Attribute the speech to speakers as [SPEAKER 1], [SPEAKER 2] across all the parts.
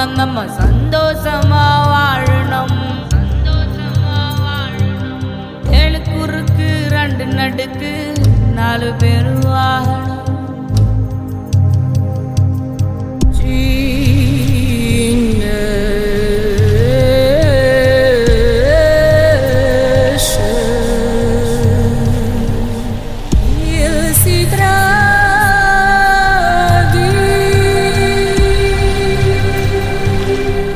[SPEAKER 1] சொந்தம் நம்ம சந்தோஷமா வாழணும் சந்தோஷமா வாழணும் ஏழு குறுக்கு ரெண்டு நடுக்கு நாலு பேர் வாழணும்
[SPEAKER 2] Il si draghi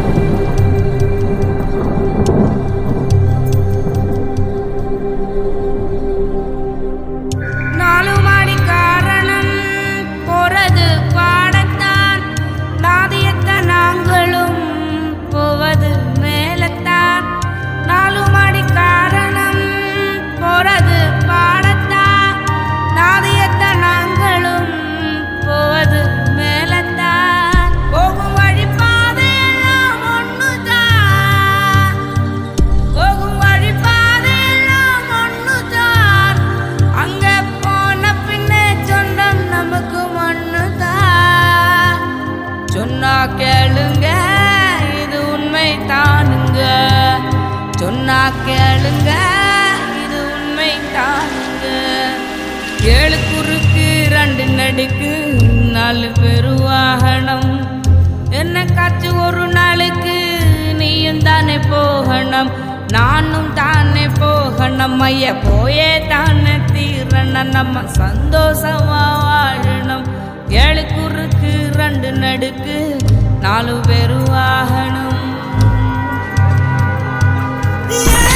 [SPEAKER 1] நாலு மாடி காரணம் போறது பாடத்தான் நாதியத்த நாங்களும் போவது மேலத்தான் நாலு மாடி காரணம் போறது பாடத்தான் நாதியத்த நாங்களும் போவது மேலத்தான் போகும் வழி பாதையெல்லாம் ஒண்ணுதான் போகும் வழி பாதையெல்லாம் ஒண்ணுதான் அங்க போன பின்னே சொந்தம் நமக்கு ஒண்ணுதான் சொன்னா கேளுங்க இது உண்மை தானுங்க சொன்னா கேளுங்க இது உண்மை தானுங்க ஏழு குறுக்கு ரெண்டு நடுக்கு நாலு பேரு வாகனம் என்ன காச்சு ஒரு நாளுக்கு நீயும் தானே போகணும் நானும் தானே போகணும் ஐய போயே தானே தீரணும் நம்ம சந்தோஷமா வாழணும் ஏழு குறுக்கு ரெண்டு நடுக்கு நாலு பேரு வாகனம்
[SPEAKER 2] Yeah